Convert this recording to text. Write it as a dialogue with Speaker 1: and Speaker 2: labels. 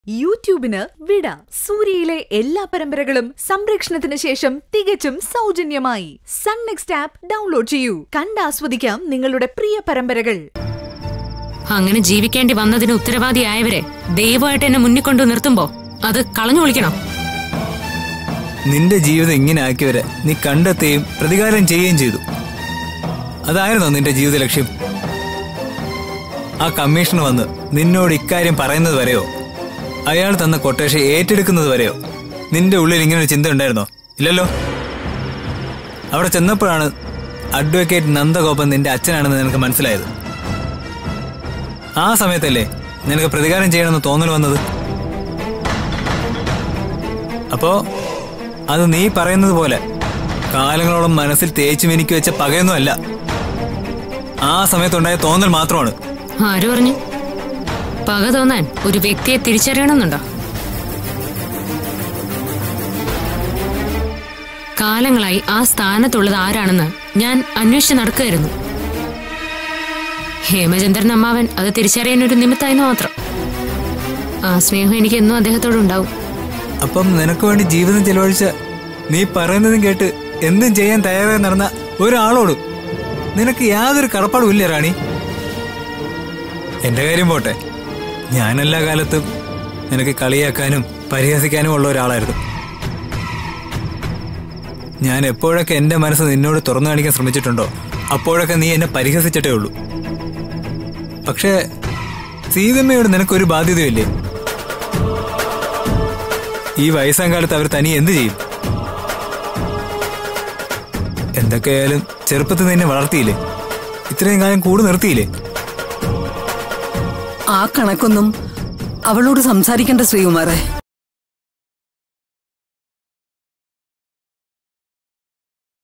Speaker 1: യൂട്യൂബിന് വിട സൂര്യയിലെ എല്ലാ പരമ്പരകളും സംരക്ഷണത്തിന് ശേഷം തികച്ചും സൗജന്യമായി സൺ നെക്സ്റ്റ് ആപ്പ് ഡൗൺലോഡ് ചെയ്യൂ കണ്ടാസ്വദിക്കാം നിങ്ങളുടെ പ്രിയ പരമ്പരകൾ
Speaker 2: അങ്ങനെ ജീവിക്കേണ്ടി വന്നതിന് ഉത്തരവാദിയായവരെ ദൈവമായിട്ട് എന്നെ മുന്നിൽ കൊണ്ടു നിർത്തുമ്പോ അത് കളഞ്ഞു വിളിക്കണം
Speaker 3: നിന്റെ ജീവിതം ഇങ്ങനെ ആക്കിയവരെ നീ കണ്ടെത്തുകയും പ്രതികാരം ചെയ്യുകയും ചെയ്തു അതായിരുന്നോ നിന്റെ ജീവിത ലക്ഷ്യം ആ കമ്മീഷണർ വന്ന് നിന്നോട് ഇക്കാര്യം പറയുന്നത് വരെയോ അയാൾ തന്ന കൊട്ടേഷൻ ഏറ്റെടുക്കുന്നത് വരെയോ നിന്റെ ഉള്ളിൽ ഇങ്ങനെ ഒരു ചിന്ത ഉണ്ടായിരുന്നോ ഇല്ലല്ലോ അവിടെ ചെന്നപ്പോഴാണ് അഡ്വക്കേറ്റ് നന്ദഗോപൻ നിന്റെ അച്ഛനാണെന്ന് നിനക്ക് മനസ്സിലായത് ആ സമയത്തല്ലേ നിനക്ക് പ്രതികാരം ചെയ്യണമെന്ന് തോന്നൽ വന്നത് അപ്പോ അത് നീ പറയുന്നത് പോലെ കാലങ്ങളോളം മനസ്സിൽ തേച്ചു മിനിക്ക് വെച്ച പകയൊന്നും അല്ല ആ സമയത്തുണ്ടായ തോന്നൽ മാത്രമാണ്
Speaker 2: ആര് പറഞ്ഞു പക തോന്നാൻ ഒരു വ്യക്തിയെ തിരിച്ചറിയണമെന്നുണ്ടോ കാലങ്ങളായി ആ സ്ഥാനത്തുള്ളത് ആരാണെന്ന് ഞാൻ അന്വേഷിച്ച് നടക്കുകയായിരുന്നു ഹേമചന്ദ്രൻ അമ്മാവൻ അത് തിരിച്ചറിയാൻ ഒരു നിമിത്തായെന്ന് മാത്രം ആ സ്നേഹം എനിക്ക് എന്നും അദ്ദേഹത്തോടുണ്ടാവും
Speaker 3: അപ്പം നിനക്ക് വേണ്ടി ജീവിതം ചെലവഴിച്ച നീ പറയുന്നതും കേട്ട് എന്തും ചെയ്യാൻ തയ്യാറായി നടന്ന ഒരാളോട് നിനക്ക് യാതൊരു കടപ്പാടും ഇല്ല റാണി എന്റെ കാര്യം പോട്ടെ ഞാൻ എല്ലാ കാലത്തും നിനക്ക് കളിയാക്കാനും പരിഹസിക്കാനും ഉള്ള ഒരാളായിരുന്നു ഞാൻ എപ്പോഴൊക്കെ എന്റെ മനസ്സ് നിന്നോട് തുറന്നു കാണിക്കാൻ ശ്രമിച്ചിട്ടുണ്ടോ അപ്പോഴൊക്കെ നീ എന്നെ പരിഹസിച്ചിട്ടേ ഉള്ളൂ പക്ഷേ സീതമ്മയോട് നിനക്കൊരു ബാധ്യതയില്ലേ ഈ വയസ്സാം കാലത്ത് അവർ തനി എന്ത് ചെയ്യും എന്തൊക്കെയായാലും ചെറുപ്പത്തിൽ നിന്നെ വളർത്തിയില്ലേ ഇത്രയും കാലം കൂടെ നിർത്തിയില്ലേ
Speaker 4: ആ കണക്കൊന്നും അവളോട് സംസാരിക്കേണ്ട ശ്രീകുമാറെ